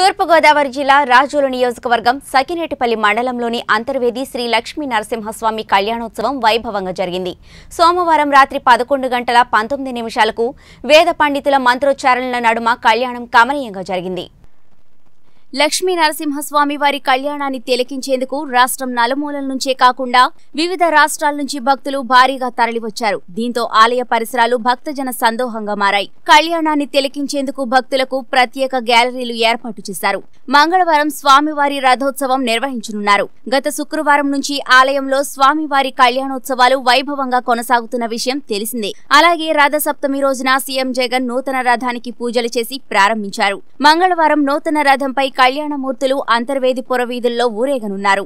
తూర్పుగోదావరి జిల్లా రాజోలు నియోజకవర్గం సకినేటిపల్లి మండలంలోని అంతర్వేది శ్రీ లక్ష్మీ నరసింహస్వామి కళ్యాణోత్సవం వైభవంగా జరిగింది సోమవారం రాత్రి పదకొండు గంటల పంతొమ్మిది నిమిషాలకు వేద పండితుల మంత్రోచ్చారణల నడుమ కళ్యాణం కమనీయంగా జరిగింది లక్ష్మీ నరసింహస్వామి వారి కళ్యాణాన్ని తిలకించేందుకు రాష్ట్రం నలుమూలల నుంచే కాకుండా వివిధ రాష్ట్రాల నుంచి భక్తులు భారీగా తరలివచ్చారు దీంతో ఆలయ పరిసరాలు భక్తజన సందోహంగా మారాయి కళ్యాణాన్ని తిలకించేందుకు భక్తులకు ప్రత్యేక గ్యాలరీలు ఏర్పాటు చేశారు మంగళవారం స్వామివారి రథోత్సవం నిర్వహించనున్నారు గత శుక్రవారం నుంచి ఆలయంలో స్వామివారి కళ్యాణోత్సవాలు వైభవంగా కొనసాగుతున్న విషయం తెలిసిందే అలాగే రథసప్తమి రోజున సీఎం జగన్ నూతన రథానికి పూజలు చేసి ప్రారంభించారు మంగళవారం నూతన రథంపై కళ్యాణమూర్తులు అంతర్వేది పురవీధుల్లో ఊరేగనున్నారు